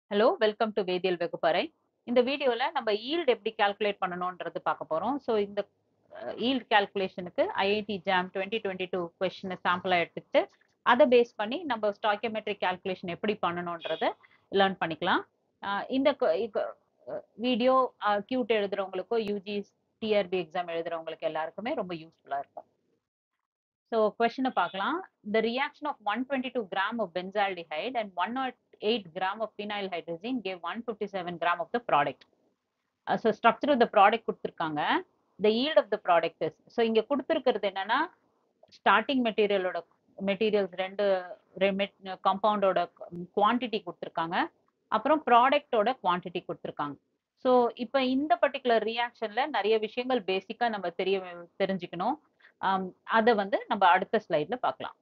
Hello welcome to வேதியியல் வகுப்பறை இந்த வீடியோல நம்ம ஈல்ட் எப்படி கால்குலேட் பண்ணணும்ன்றது பார்க்க போறோம் ஸோ இந்த ஈல்ட் கால்குலேஷனுக்கு IIT JAM twenty twenty two கொஸ்டினை சாம்பிளா எடுத்துக்கிட்டு அதை பேஸ் பண்ணி நம்ம ஸ்டாக்கியோமெட்ரிக் கால்குலேஷன் எப்படி பண்ணணுன்றத லேர்ன் பண்ணிக்கலாம் அஹ் இந்த வீடியோ கியூட் எழுதுறவங்களுக்கோ யூஜி டிஆர்பி எக்ஸாம் எழுதுறவங்களுக்கு எல்லாருக்குமே ரொம்ப யூஸ்ஃபுல்லா இருக்கும் ஸோ கொஸ்டினை பார்க்கலாம் the reaction of one twenty two gram of benzaldehyde and one nought eight gram of phenyl hydrazine gave one fifty seven gram of the product so structure of the product கொடுத்துருக்காங்க the yield of the product is so இங்கே கொடுத்துருக்கிறது என்னன்னா starting மெட்டீரியலோட materials ரெண்டு காம்பவுண்டோட quantity கொடுத்துருக்காங்க அப்புறம் ப்ராடக்டோட quantity கொடுத்துருக்காங்க so இப்போ இந்த பர்டிகுலர் ரியாக்ஷன்ல நிறைய விஷயங்கள் பேசிக்கா நம்ம தெரிய தெரிஞ்சுக்கணும் அதை வந்து நம்ம அடுத்த ஸ்லைட்ல பார்க்கலாம்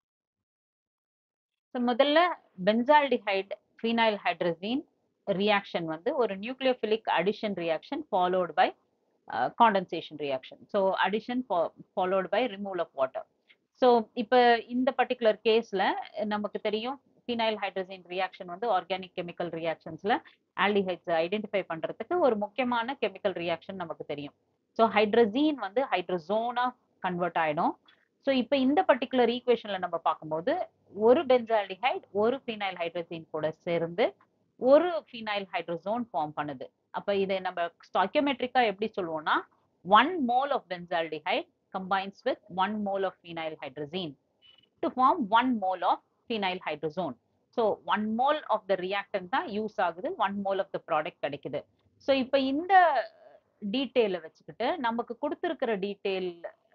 ஸோ முதல்ல பென்சால்டிஹைட் ஃபீனைல் ஹைட்ரஜீன் ரியாக்ஷன் வந்து ஒரு nucleophilic addition reaction followed by condensation reaction so addition followed by removal of water so இப்போ இந்த பர்டிகுலர் கேஸில் நமக்கு தெரியும் ஃபீனைல் ஹைட்ரஜன் ரியாக்ஷன் வந்து ஆர்கானிக் கெமிக்கல் ரியாக்ஷன்ஸில் ஆல்டிஹைட்ஸ் ஐடென்டிஃபை பண்ணுறதுக்கு ஒரு முக்கியமான கெமிக்கல் ரியாக்ஷன் நமக்கு தெரியும் ஸோ ஹைட்ரஜீன் வந்து ஹைட்ரஜோனா கன்வெர்ட் ஆகிடும் ஸோ இப்போ இந்த பர்டிகுலர் ஈக்குவேஷனில் நம்ம பார்க்கும்போது ஒரு பென்சால்டிஹைட் ஒரு ஃபீனைல் ஹைட்ரஜீன் கூட சேர்ந்து ஒரு ஃபீனைல் ஹைட்ரஜோன் ஃபார்ம் பண்ணுது அப்போ இதை நம்ம ஸ்டாக்கியோமெட்ரிக்கா எப்படி சொல்லுவோம்னா one mole of benzaldehyde combines with one mole of phenyl hydrazine to form one mole of phenyl hydrazone. So one mole of the reactant தான் யூஸ் ஆகுது one mole of the product கிடைக்குது ஸோ இப்போ இந்த டீட்டெயிலை வச்சுக்கிட்டு நமக்கு கொடுத்துருக்கிற detail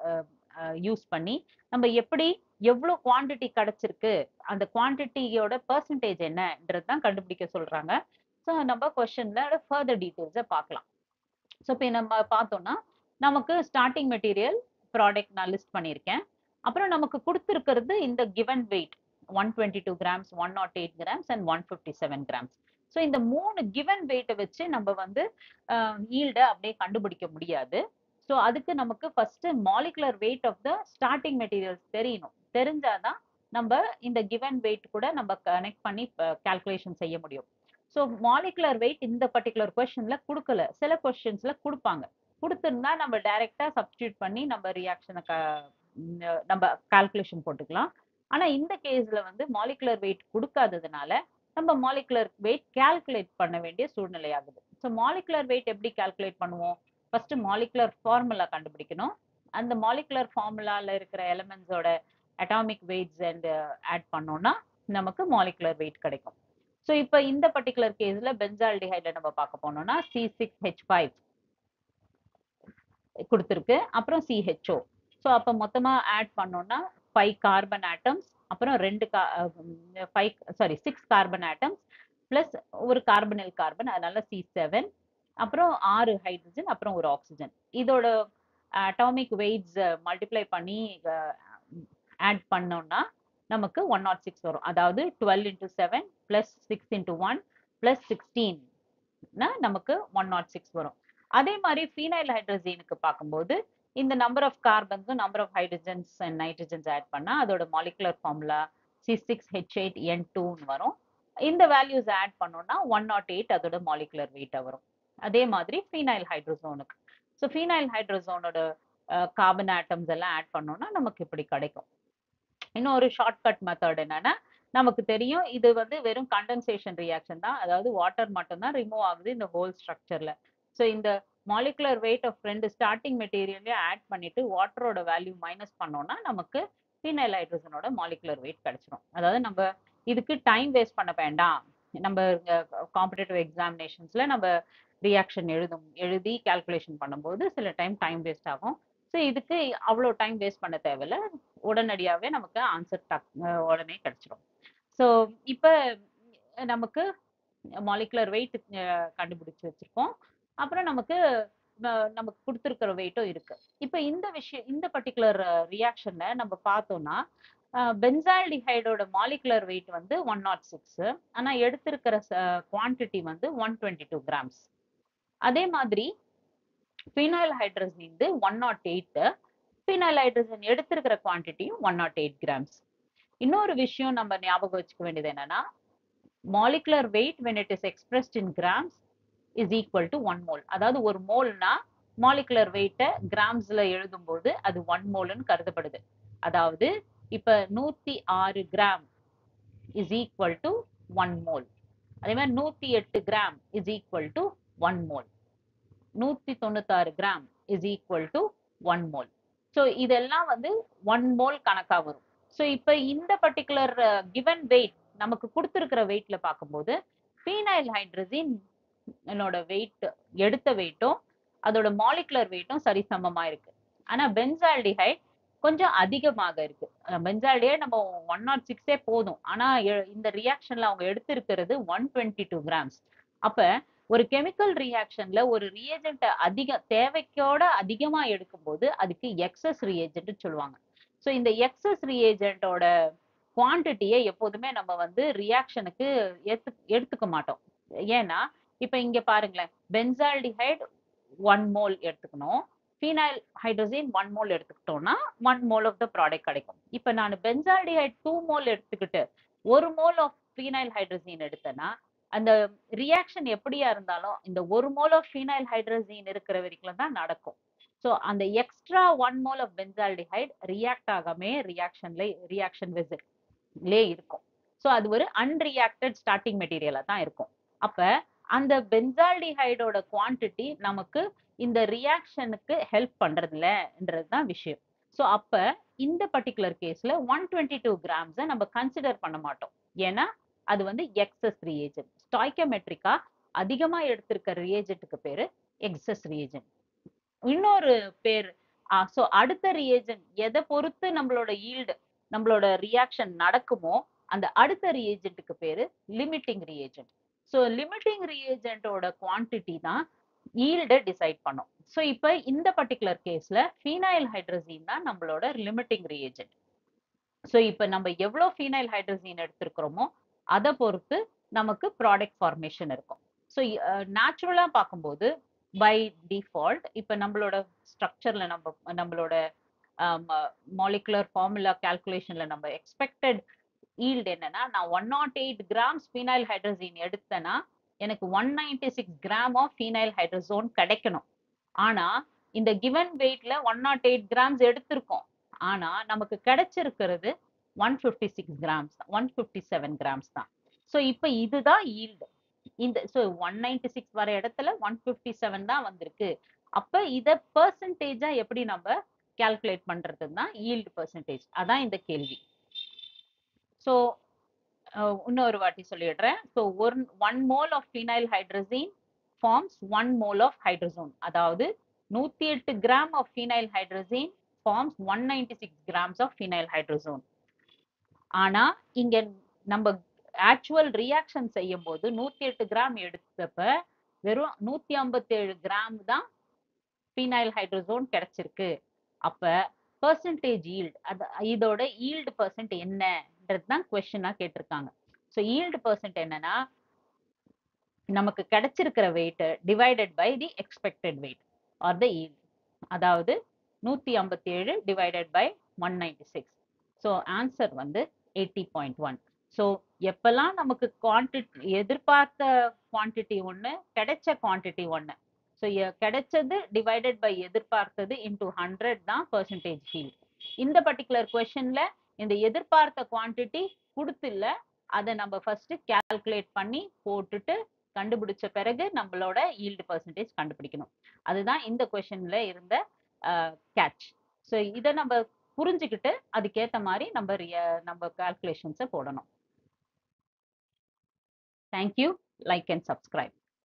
use பண்ணி நம்ம எப்படி எவ்வளோ குவான்டிட்டி கிடைச்சிருக்கு அந்த குவான்டிட்டியோட பர்சன்டேஜ் என்னன்றது தான் கண்டுபிடிக்க சொல்றாங்க ஸோ நம்ம கொஸ்டின்ல ஃபர்தர் டீட்டெயில்ஸை பார்க்கலாம் ஸோ இப்போ நம்ம பார்த்தோம்னா நமக்கு ஸ்டார்டிங் மெட்டீரியல் ப்ராடக்ட் நான் லிஸ்ட் பண்ணியிருக்கேன் அப்புறம் நமக்கு கொடுத்துருக்கிறது இந்த given weight one twenty two grams one nought eight grams and one fifty seven grams so இந்த மூணு கிவன் வெயிட்டை வச்சு நம்ம வந்து ஈல்டை அப்படியே கண்டுபிடிக்க முடியாது ஸோ அதுக்கு நமக்கு first molecular weight of the starting materials தெரியணும் தெரிஞ்சாதான் நம்ம இந்த கிவன் வெயிட் கூட நம்ம கனெக்ட் பண்ணி கால்குலேஷன் செய்ய முடியும் ஸோ மாலிகுலர் வெயிட் இந்த பர்டிகுலர் கொஸ்டின்ல கொடுக்கல சில கொஸ்டின்ஸ்ல கொடுப்பாங்க கொடுத்துருந்தா நம்ம டைரக்டா சப்ஸ்டியூட் பண்ணி நம்ம ரியாக்ஷனை நம்ம கால்குலேஷன் போட்டுக்கலாம் ஆனா இந்த கேஸ்ல வந்து மாலிகுலர் வெயிட் கொடுக்காததுனால நம்ம மாலிகுலர் வெயிட் கால்குலேட் பண்ண வேண்டிய சூழ்நிலை ஆகுது ஸோ மாலிகுலர் வெயிட் எப்படி கால்குலேட் பண்ணுவோம் ஃபர்ஸ்ட் மாலிகுலர் ஃபார்முலா கண்டுபிடிக்கணும் அந்த மாலிகுலர் ஃபார்முலால இருக்கிற எலமெண்ட்ஸோட அட்டாமிக் வெயிட்ஸ் அண்ட் ஆட் பண்ணோம்னா நமக்கு மாலிகுலர் வெயிட் கிடைக்கும் ஸோ இப்போ இந்த பர்டிகுலர் கேஸ்ல பென்சால்டிஹைட்ல நம்ம பார்க்க போனோம்னா சி சிக்ஸ் ஹெச் ஃபைவ் கொடுத்துருக்கு அப்புறம் சிஹெச்ஓ ஸோ அப்போ மொத்தமாக ஆட் பண்ணோம்னா ஃபைவ் கார்பன் ஆட்டம்ஸ் அப்புறம் ரெண்டு கா five sorry six carbon atoms plus ஒரு கார்பனில் கார்பன் அதனால சி செவன் அப்புறம் ஆறு ஹைட்ரஜன் அப்புறம் ஒரு ஆக்சிஜன் இதோட அட்டாமிக் வெயிட்ஸ் மல்டிப்ளை பண்ணி ஆட் பண்ணோம்னா நமக்கு ஒன் நாட் சிக்ஸ் வரும் அதாவது twelve into seven plus six into one plus சிக்ஸ்டீன்னா நமக்கு ஒன் நாட் சிக்ஸ் வரும் அதே மாதிரி ஃபீனைல் ஹைட்ரஜீனுக்கு பார்க்கும்போது இந்த நம்பர் ஆஃப் கார்பன்ஸும் number of hydrogens and nitrogens add பண்ணா அதோட molecular formula C six H eight N டூன்னு வரும் இந்த வேல்யூஸ் ஆட் பண்ணோம்னா ஒன் நாட் எயிட் அதோட மாலிகுலர் வெயிட்டாக வரும் அதே மாதிரி ஃபீனைல் ஹைட்ரோசோனுக்கு ஸோ ஃபீனைல் ஹைட்ரோசோனோட கார்பன் ஆட்டம்ஸ் எல்லாம் ஆட் பண்ணோம்னா நமக்கு இப்படி கிடைக்கும் இன்னும் ஒரு ஷார்ட்கட் மெத்தட் என்னன்னா நமக்கு தெரியும் இது வந்து வெறும் கண்டென்சேஷன் ரியாக்ஷன் தான் அதாவது வாட்டர் மட்டும்தான் ரிமூவ் ஆகுது இந்த ஹோல் ஸ்ட்ரக்சர்ல ஸோ இந்த மாலிகுலர் வெயிட் ஆஃப் ரெண்டு ஸ்டார்டிங் மெட்டீரியலே ஆட் பண்ணிட்டு வாட்டரோட வேல்யூ மைனஸ் பண்ணோம்னா நமக்கு ஃபீனைல் ஹைட்ரஜனோட மாலிகுலர் வெயிட் கிடைச்சிரும் அதாவது நம்ம இதுக்கு டைம் வேஸ்ட் பண்ண வேண்டாம் நம்ம காம்படேட்டிவ் எக்ஸாமினேஷன்ஸ்ல நம்ம ரியாக்ஷன் எழுதும் எழுதி கால்குலேஷன் பண்ணும்போது சில டைம் டைம் வேஸ்ட் ஆகும் ஸோ இதுக்கு அவ்வளோ டைம் வேஸ்ட் பண்ண தேவையில்ல உடனடியாகவே நமக்கு ஆன்சர் டக் உடனே கிடைச்சிரும் ஸோ இப்போ நமக்கு மாலிகுலர் வெயிட் கண்டுபிடிச்சு வச்சிருக்கோம் அப்புறம் நமக்கு நமக்கு கொடுத்துருக்கிற வெயிட்டும் இருக்கு இப்போ இந்த விஷயம் இந்த பர்டிகுலர் ரியாக்ஷன்ல நம்ம பார்த்தோம்னா பென்சால்டிஹைடோட மாலிகுலர் வெயிட் வந்து ஒன் நாட் சிக்ஸ் ஆனா எடுத்திருக்கிற குவான்டிட்டி வந்து ஒன் டுவெண்ட்டி டூ கிராம்ஸ் அதே மாதிரி ஃபினைல் ஹைட்ரஜன் வந்து one nought eight phenyl hydrazine எடுத்திருக்கிற குவான்டிட்டியும் ஒன் நாட் எயிட் கிராம்ஸ் இன்னொரு விஷயம் நம்ம ஞாபகம் வச்சுக்க வேண்டியது என்னன்னா molecular weight when it is expressed in grams is equal to one mole அதாவது ஒரு மோல்னா மாலிகுலர் வெயிட்டை கிராம்ஸ்ல எழுதும்போது அது ஒன் மோல்னு கருதப்படுது அதாவது இப்ப நூத்தி ஆறு gram is equal to one mole அதே மாதிரி நூத்தி எட்டு gram is equal to one mole நூத்தி தொண்ணூத்தாறு gram is equal to one mole so இதெல்லாம் வந்து ஒன் மோல் கணக்கா வரும் ஸோ இப்போ இந்த பர்டிகுலர் கிவன் வெயிட் நமக்கு கொடுத்துருக்கிற வெயிட்ல பார்க்கும்போது ஃபீனைல் ஹைட்ரஜின் என்னோட வெயிட் எடுத்த வெயிட்டும் அதோட மாலிகுலர் வெயிட்டும் சரிசமமா இருக்கு ஆனா பென்சால்டிஹைட் கொஞ்சம் அதிகமாக இருக்கு பென்சால்டிஹைட் நம்ம ஒன் நாட் சிக்ஸே போதும் ஆனா எ- இந்த ரியாக்ஷன்ல அவங்க எடுத்திருக்கிறது ஒன் டுவெண்ட்டி டூ கிராம்ஸ் அப்ப ஒரு கெமிக்கல் ரியாக்ஷன்ல ஒரு ரியேஜென்ட் அதிக தேவைக்கோட அதிகமா எடுக்கும்போது அதுக்கு எக்ஸஸ் ரியேஜென்ட் சொல்லுவாங்க ஸோ இந்த எக்ஸஸ் ரியேஜென்ட்டோட குவான்டிட்டியை எப்போதுமே நம்ம வந்து ரியாக்ஷனுக்கு எடுத்து எடுத்துக்க மாட்டோம் ஏன்னா இப்ப இங்க பாருங்களேன் பென்சால்டிஹைட் ஒன் மோல் எடுத்துக்கணும் ஃபீனைல் ஹைட்ரஜன் ஒன் மோல் எடுத்துக்கிட்டோம்னா one mole of the product கிடைக்கும் இப்ப நான் பென்சால்டிஹைட் டூ மோல் எடுத்துக்கிட்டு ஒரு மோல் ஆஃப் ஃபீனைல் ஹைட்ரஜன் எடுத்தேன்னா அந்த ரியாக்ஷன் எப்படியா இருந்தாலும் இந்த ஒரு மோல் ஆஃப் ஃபீனைல் ஹைட்ரஜன் இருக்கிற வரைக்கும் தான் நடக்கும் ஸோ அந்த extra one mole of benzaldehyde react ஆகாமே ரியாக்ஷன்ல ரியாக்ஷன் விசிட்லே இருக்கும் ஸோ அது ஒரு அன்ரியாக்டட் ஸ்டார்டிங் மெட்டீரியலா தான் இருக்கும் அப்ப அந்த பென்சால்டிஹைடோட குவாண்டிட்டி நமக்கு இந்த ரியாக்ஷனுக்கு ஹெல்ப் பண்றதில்லன்றது தான் விஷயம் ஸோ அப்ப இந்த பர்டிகுலர் கேஸ்ல ஒன் டுவெண்ட்டி டூ கிராம்ஸை நம்ம கன்சிடர் பண்ண மாட்டோம் ஏன்னா அது வந்து எக்ஸஸ் ரியேஜென்ட் ஸ்டாய்கமெட்ரிக்கா அதிகமா எடுத்திருக்க ரியேஜென்ட்டுக்கு பேரு எக்ஸஸ் ரியேஜென்ட் இன்னொரு பேர் ஸோ அடுத்த ரியேஜென்ட் எதை பொறுத்து நம்மளோட ஈல்டு நம்மளோட ரியாக்ஷன் நடக்குமோ அந்த அடுத்த ரியேஜென்ட்டுக்கு பேரு லிமிட்டிங் ரியேஜென்ட் ஸோ லிமிட்டிங் ரியேஜென்ட்டோட குவான்டிட்டி தான் ஈல்டை டிசைட் பண்ணும் ஸோ இப்போ இந்த பர்டிகுலர் கேஸ்ல ஃபீனைல் ஹைட்ரஜன் தான் நம்மளோட லிமிட்டிங் ரியேஜென்ட் ஸோ இப்போ நம்ம எவ்வளோ ஃபீனைல் ஹைட்ரஜன் எடுத்திருக்கிறோமோ அதை பொறுத்து நமக்கு ப்ராடக்ட் ஃபார்மேஷன் இருக்கும் ஸோ நேச்சுரலாக பார்க்கும்போது பை டிஃபால்ட் இப்போ நம்மளோட ஸ்ட்ரக்சர்ல நம்ம நம்மளோட மாலிகுலர் ஃபார்முலா கால்குலேஷன்ல நம்ம எக்ஸ்பெக்டட் ஈல்டு என்னன்னா நான் one nought eight grams phenyl hydrazine எடுத்தேன்னா எனக்கு one ninety six gram of phenyl hydrazone கிடைக்கணும் ஆனா இந்த கிவன் வெயிட்ல ஒன் நாட் எயிட் கிராம்ஸ் எடுத்திருக்கோம் ஆனா நமக்கு கிடைச்சிருக்கிறது ஒன் ஃபிஃப்டி சிக்ஸ் கிராம்ஸ் தான் ஒன் ஃபிஃப்டி செவன் கிராம்ஸ் தான் ஸோ இப்போ இதுதான் ஈல்டு இந்த ஸோ ஒன் நைன்டி சிக்ஸ் வர இடத்துல ஒன் ஃபிஃப்டி செவன் தான் வந்திருக்கு அப்ப இத பெர்சன்டேஜா எப்படி நம்ம கால்குலேட் பண்றதுன்னா ஈல்டு பெர்சன்டேஜ் அதான் இந்த கேள்வி ஸோ இன்னொரு வாட்டி சொல்லிடுறேன் so one one mole of phenyl hydrazine forms one mole of hydrazone அதாவது நூத்தி எட்டு gram of phenyl hydrazine forms one ninety six grams of phenyl hydrazone ஆனா இங்க நம்ம ஆக்சுவல் ரியாக்ஷன் செய்யும் போது நூத்தி எட்டு கிராம் எடுத்தப்ப வெறும் நூத்தி ஐம்பத்தி ஏழு கிராம் தான் ஃபீனைல் ஹைட்ரஜோன் கிடைச்சிருக்கு அப்ப பெர்சன்டேஜ் ஈல்டு அது இதோட ஈல்டு பர்சன்ட் என்னன்றது தான் கொஸ்டினா கேட்டிருக்காங்க ஸோ ஈல்டு பர்சன்ட் என்னன்னா நமக்கு கிடைச்சிருக்கிற weight divided by the expected weight or the yield அதாவது நூத்தி ஐம்பத்தி ஏழு divided by one ninety six so answer வந்து எயிட்டி பாயிண்ட் ஒன் ஸோ எப்பெல்லாம் நமக்கு குவான்டிட்டி எதிர்பார்த்த குவான்டிட்டி ஒன்று கிடைச்ச குவான்டிட்டி ஒன்று ஸோ கிடைச்சது டிவைடட் பை எதிர்பார்த்தது இன்டூ ஹண்ட்ரட் தான் பர்சன்டேஜ் ஃபீல் இந்த பர்டிகுலர் கொஷனில் இந்த எதிர்பார்த்த குவான்டிட்டி கொடுத்துல அதை நம்ம ஃபர்ஸ்ட் கால்குலேட் பண்ணி போட்டுட்டு கண்டுபிடிச்ச பிறகு நம்மளோட ஈல்டு பர்சன்டேஜ் கண்டுபிடிக்கணும் அதுதான் இந்த கொஷன்ல இருந்த கேட்ச் ஸோ இதை நம்ம புரிஞ்சுக்கிட்டு அதுக்கேற்ற மாதிரி நம்ம நம்ம கால்குலேஷன்ஸை போடணும் தேங்க்யூ லைக் அண்ட் சப்ஸ்கிரைப்